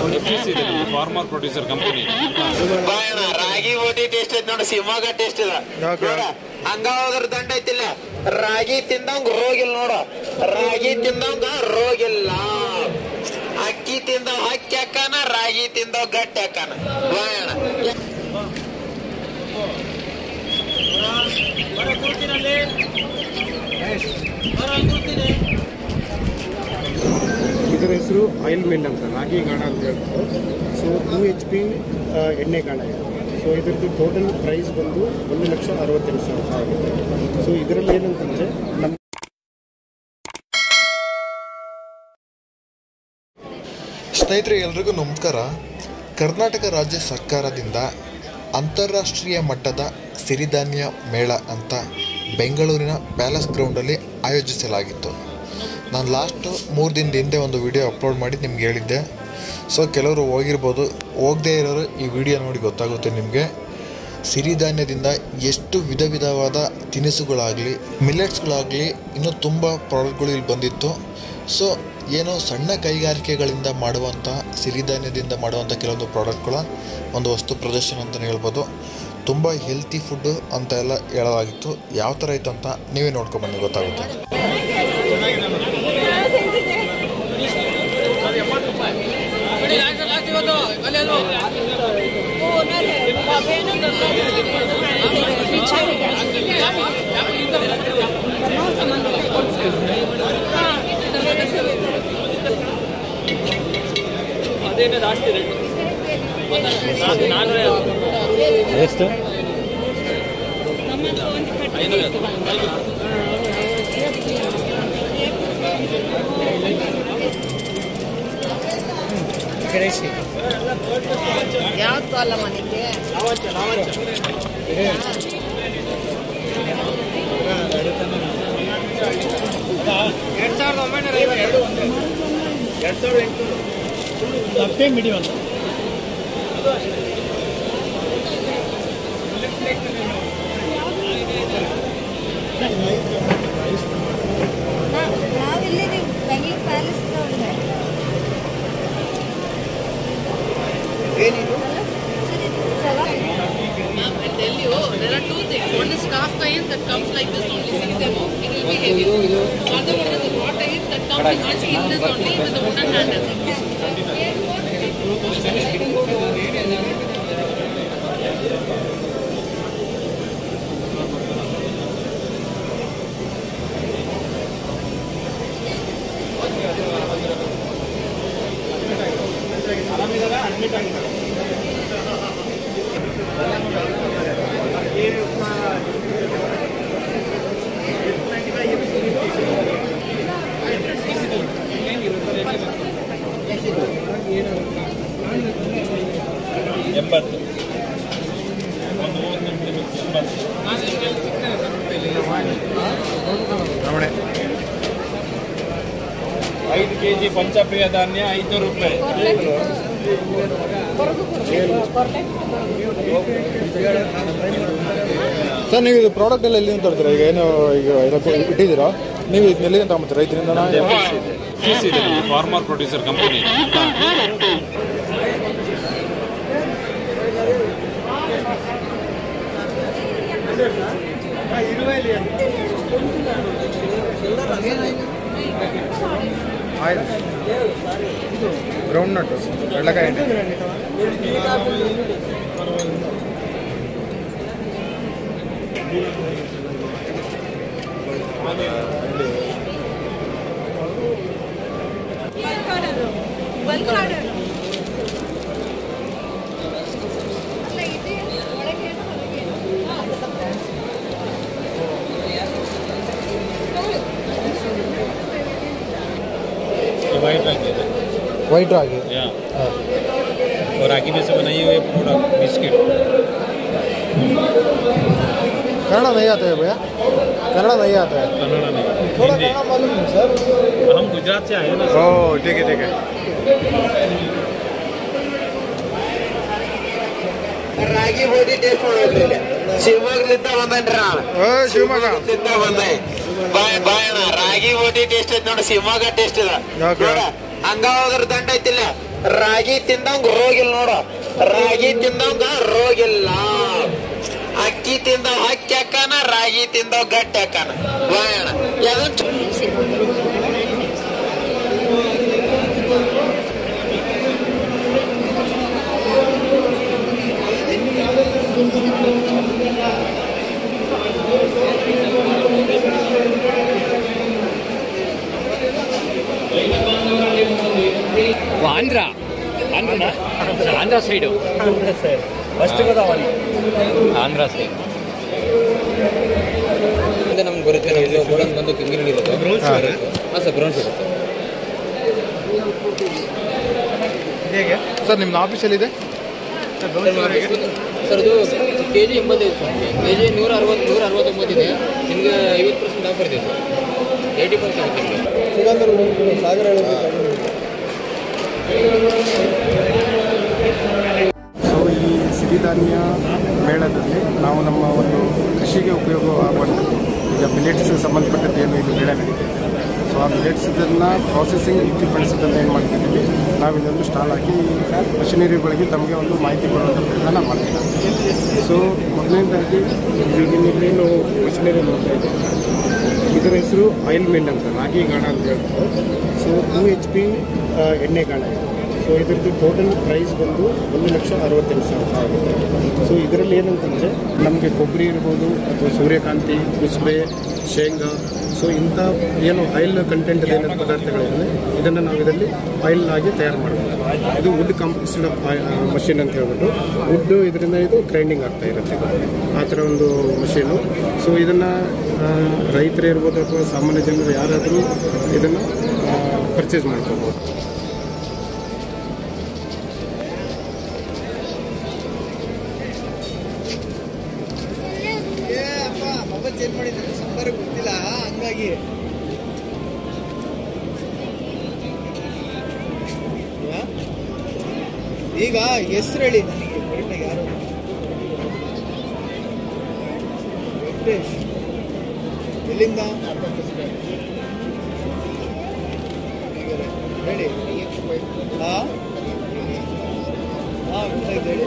F C C ಇದೆ farmer producer company ಬಾಯಣ ರಾಗಿ ಓಟಿ ಟೇಸ್ಟ್ ಐತಿ ನೋಡಿ ಶಿವಮೊಗ್ಗ ಟೇಸ್ಟ್ ಇದ Okay. ನೋಡ ಹಂಗ ಹೋದ್ರ ದಂಡ ಐತಿಲ್ಲ ರಾಗಿ ತಿಂದಂಗ ರೋಗಿಲ್ಲ ನೋಡ ರಾಗಿ ತಿಂದಂಗ ರೋಗಿಲ್ಲ ಅಕ್ಕಿ ತಿಂದ ಹಕ್ಕಿ ಹಾಕಾನ ರಾಗಿ ತಿಂದ ಗಟ್ಟಿ ಹಾಕಾನ ಬಾಯಣ ಇದರ ಹೆಸರು ಆಯಿಲ್ ಮಿಲ್ ಅಂತ ರಾಗಿ ಗಾಣ ಅಂತ ಹೇಳ್ತಾರೆ ಸೊ ಟೂ ಎಚ್ ಪಿ ಎಣ್ಣೆ ಗಾಣ ಇದೆ ಸೊ ಇದರದ್ದು ಟೋಟಲ್ ಪ್ರೈಸ್ ಬಂದು ಒಂದು ಲಕ್ಷ ಅರವತ್ತೆರಡು ಸಾವಿರ ರೂಪಾಯಿ ಆಗುತ್ತೆ ಸೊ ಇದರಲ್ಲಿ ಏನಂತಂದರೆ ನಮ್ಮ ಸ್ನೇಹಿತರೆ ಎಲ್ರಿಗೂ ನಮಸ್ಕಾರ ಕರ್ನಾಟಕ ರಾಜ್ಯ ಸರ್ಕಾರದಿಂದ ಅಂತಾರಾಷ್ಟ್ರೀಯ ಮಟ್ಟದ ಸಿರಿಧಾನ್ಯ ಮೇಳ ಅಂತ ಬೆಂಗಳೂರಿನ ಪ್ಯಾಲೇಸ್ ಗ್ರೌಂಡಲ್ಲಿ ಆಯೋಜಿಸಲಾಗಿತ್ತು ನಾನು ಲಾಸ್ಟ್ ಮೂರು ದಿನದ ಹಿಂದೆ ಒಂದು ವಿಡಿಯೋ ಅಪ್ಲೋಡ್ ಮಾಡಿ ನಿಮ್ಗೆ ಹೇಳಿದ್ದೆ ಸೊ ಕೆಲವರು ಹೋಗಿರ್ಬೋದು ಹೋಗದೇ ಇರೋರು ಈ ವಿಡಿಯೋ ನೋಡಿ ಗೊತ್ತಾಗುತ್ತೆ ನಿಮಗೆ ಸಿರಿಧಾನ್ಯದಿಂದ ಎಷ್ಟು ವಿಧ ವಿಧವಾದ ತಿನಿಸುಗಳಾಗಲಿ ಮಿಲೆಟ್ಸ್ಗಳಾಗಲಿ ಇನ್ನೂ ತುಂಬ ಪ್ರಾಡಕ್ಟ್ಗಳು ಇಲ್ಲಿ ಬಂದಿತ್ತು ಸೊ ಏನೋ ಸಣ್ಣ ಕೈಗಾರಿಕೆಗಳಿಂದ ಮಾಡುವಂಥ ಸಿರಿಧಾನ್ಯದಿಂದ ಮಾಡುವಂಥ ಕೆಲವೊಂದು ಪ್ರಾಡಕ್ಟ್ಗಳ ಒಂದು ವಸ್ತು ಪ್ರದರ್ಶನ ಅಂತಲೇ ಹೇಳ್ಬೋದು ತುಂಬ ಹೆಲ್ತಿ ಫುಡ್ಡು ಅಂತ ಎಲ್ಲ ಹೇಳಲಾಗಿತ್ತು ಯಾವ ಥರ ಇತ್ತು ಅಂತ ನೀವೇ ನೋಡ್ಕೊಂಬನ್ನಿ ಗೊತ್ತಾಗುತ್ತೆ ಎಷ್ಟು ಯಾವ್ದು ಅಲ್ಲ ಮನೆಗೆ ನಾವಿಲ್ಲಿ ಬೆಂಗಳೂರು ಪ್ಯಾಲೇಸ್ ಒಳಗೆ I tell you, there are two things. One is cast iron that comes like this only, see them off. It will be heavy. Other one is the wrought iron that comes in much in this only with the wooden handle. ಎಂಬತ್ತು ಒಂದು ಮೂವತ್ತು ನಿಮಿಷ ಎಂಬತ್ತು ಐದು K G ಪಂಚಪ್ರಿಯ ಧಾನ್ಯ ಐದು ರೂಪಾಯಿ sir ನೀವು ಇದು ಪ್ರಾಡಕ್ಟ್ ಎಲ್ಲ ಎಲ್ಲಿಂದ ತರ್ತೀರಾ ಈಗ ಏನು ಈಗ ಇದಕ್ಕೆ ಇಟ್ಟಿದ್ದೀರಾ ನೀವು ಇದನ್ನ ಎಲ್ಲಿಂದ ತಗೊಂಬತ್ತೀರಾ ರೈತರಿಂದ ಎಫ್ ಸಿ ಇದೆ farmer producer company oil ground nut ಕಡಲೆಕಾಯಿ ಎಣ್ಣೆ ಬಲ್ಕ್ ಆರ್ಡರ್ ಅಲ್ಲ ಇದೆ ಒಳಗೆ ಹೊರಗೆ वाइट रंग है ವೈಟ್ ರಾಗಿ या और रागी में से बनाई हुई प्रोडक्ट बिस्किट कन्नड़ नहीं आता है भैया कन्नड़ नहीं आता है कन्नड़ा में थोड़ा हिंदी कन्नड़ मालूम है सर हम गुजरात से आए ना ओह ठीक है ठीक है ರಾಗಿ ಓಟಿ ಟೇಸ್ಟ್ ಮಾಡೋದ್ರಿ ಇಲ್ಲಿ ಶಿವಮೊಗ್ಗಲಿಂದ ಬಂದನ್ರಿ ನಾನು ಓ ಶಿವಮೊಗ್ಗ ಶಿವಮೊಗ್ಗದಿಂದ ಬಂದೆ ಬಾಯ್ ಬಾಯಣ ರಾಗಿ ಓಟಿ ಟೇಸ್ಟ್ ಐತಿ ನೋಡಿ ಶಿವಮೊಗ್ಗ ಟೇಸ್ಟ್ ಇದ Okay. ನೋಡ ಹಂಗ ಹೋದ್ರ ದಂಡ ಐತಿಲ್ಲ ರಾಗಿ ತಿಂದಂಗ ರೋಗಿಲ್ ನೋಡು ರಾಗಿ ತಿಂದಂಗ ರೋಗಿಲ್ಲ ಅಕ್ಕಿ ತಿಂದ ಹಕ್ಕಿ ಹಾಕಾನ ರಾಗಿ ತಿಂದ ಗಟ್ಟಿ ಹಾಕಾನ ವಾಯಣ ಯಾವ್ದೊಂದ್ ಚು- ಆಂಧ್ರ ಆಂಧ್ರ ಆಂಧ್ರ ಸೈಡು ಫಸ್ಟ್ ಗೊತ್ತಾವಲ್ಲಿ ಆಂಧ್ರ ಸೈಡ್ ಮುಂದೆ ನಮ್ಗೆ ಬರುತ್ತೆ ನಮ್ಮದು ಗೋಡನ್ ಬಂದು ಕಿಂಗಿರಿ ಇರುತ್ತೆ ಹಾಂ ಸರ್ ಬ್ರೌನ್ ಸಿಗುತ್ತೆ ಸರ್ ನಿಮ್ಮ ಆಫೀಸಲ್ಲಿದೆ ಸರ್ ಅದು ಕೆ ಜಿ ಎಂಬತ್ತೈದು ಸರ್ ಕೆ ಜಿ ನೂರ ಅರವತ್ತು ನೂರ ಅರವತ್ತೊಂಬತ್ತಿದೆ ನಿಮಗೆ ಐವತ್ತು ಪರ್ಸೆಂಟ್ ಆಫರ್ ಇದೆ ಸರ್ ಏಯ್ಟಿ ಪರ್ಸೆಂಟ್ ನಿಮಗೆ ಸಾಗರ ಸೊ ಈ ಸಿರಿಧಾನ್ಯ ಮೇಳದಲ್ಲಿ ನಾವು ನಮ್ಮ ಒಂದು ಕೃಷಿಗೆ ಉಪಯೋಗವಾಗುವಂಥದ್ದು ಈಗ ಮಿಲೆಟ್ಸ್ ಸಂಬಂಧಪಟ್ಟದ್ದು ಏನು ಇದು ಮೇಳ ನಡೀತಿದೆ ಸೊ ಆ ಮಿಲೆಟ್ಸ್ದನ್ನು ಪ್ರಾಸೆಸಿಂಗ್ ಇಕ್ವಿಪ್ಮೆಂಟ್ಸ್ ಇದನ್ನು ಏನು ಮಾಡ್ತಿದ್ದೀವಿ ನಾವು ಇನ್ನೊಂದು ಸ್ಟಾಲ್ ಹಾಕಿ ಮಷಿನರಿಗಳಿಗೆ ತಮಗೆ ಒಂದು ಮಾಹಿತಿ ಕೊಡುವಂಥ ಪ್ರಯತ್ನ ನಾವು ಮಾಡ್ತೀವಿ ಸೊ ಮೊದಲನೇದಾಗಿ ಈಗಿನ ನಾವು ಮಷಿನರಿ ನೋಡ್ತಾ ಇದ್ದೀವಿ ಇದರ ಹೆಸರು ಆಯಿಲ್ ಮಿಲ್ ಅಂತ ರಾಗಿ ಗಾಣ ಅಂತ ಹೇಳ್ತಾರೆ ಸೊ ಟೂ ಎಚ್ ಪಿ ಎಣ್ಣೆ ಗಾಣ ಇದೆ ಸೊ ಇದರದ್ದು ಟೋಟಲ್ ಪ್ರೈಸ್ ಬಂದು ಒಂದು ಲಕ್ಷ ಅರವತ್ತೆಂಟು ಸಾವಿರ ಆಗುತ್ತೆ ಸೊ ಇದರಲ್ಲಿ ಏನಂತಂದರೆ ನಮಗೆ ಕೊಬ್ಬರಿ ಇರ್ಬೋದು ಅಥವಾ ಸೂರ್ಯಕಾಂತಿ ಕುಸುಬೆ ಶೇಂಗಾ ಸೊ ಇಂಥ ಏನು ಆಯಿಲ್ ಕಂಟೆಂಟ್ ಏನೇನು ಪದಾರ್ಥಗಳಿವೆ ಇದನ್ನು ನಾವು ಇದರಲ್ಲಿ ಆಯಿಲ್ ಆಗಿ ತಯಾರು ಮಾಡ್ಬೋದು ಇದು ವುಡ್ ಕಾಂಪೋಸಿಡ್ ಮಷಿನ್ ಅಂತ ಹೇಳ್ಬಿಟ್ಟು ವುಡ್ ಇದರಿಂದ ಇದು ಗ್ರೈಂಡಿಂಗ್ ಆಗ್ತಾ ಇರುತ್ತೆ ಇದು ಆ ಥರ ಒಂದು ಮಷೀನು ಸೊ ಇದನ್ನು ರೈತರೇ ಇರ್ಬೋದು ಅಥವಾ ಸಾಮಾನ್ಯ ಜನರು ಯಾರಾದರೂ ಇದನ್ನು ಪರ್ಚೇಸ್ ಮಾಡ್ಕೋಬೋದು ಮೊಬೈಲ್ ಚೇಂಜ್ ಮಾಡಿದ್ದಾರೆ ಸಂಬರ್ ಗೊತ್ತಿಲ್ಲ ಹಂಗಾಗಿ ಯಾ? ಈಗ ಹೆಸರು ಹೇಳಿ ನನಗೆ ಕರೆಕ್ಟಾಗಿ ಯಾರು ವೆಂಕಟೇಶ್ ಎಲ್ಲಿಂದ ಹೇಳಿ ಹಾ ಹಾ ಗೊತ್ತಾಯ್ತು ಹೇಳಿ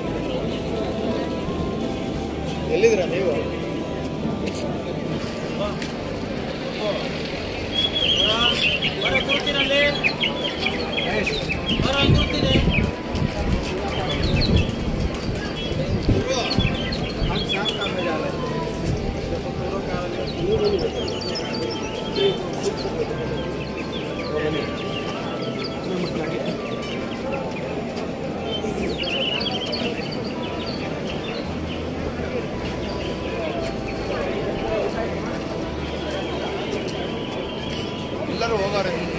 ಎಲ್ಲಿದ್ದೀರಾ ನೀವು ಎಲ್ಲರೂ ಹೋಗೋರೆ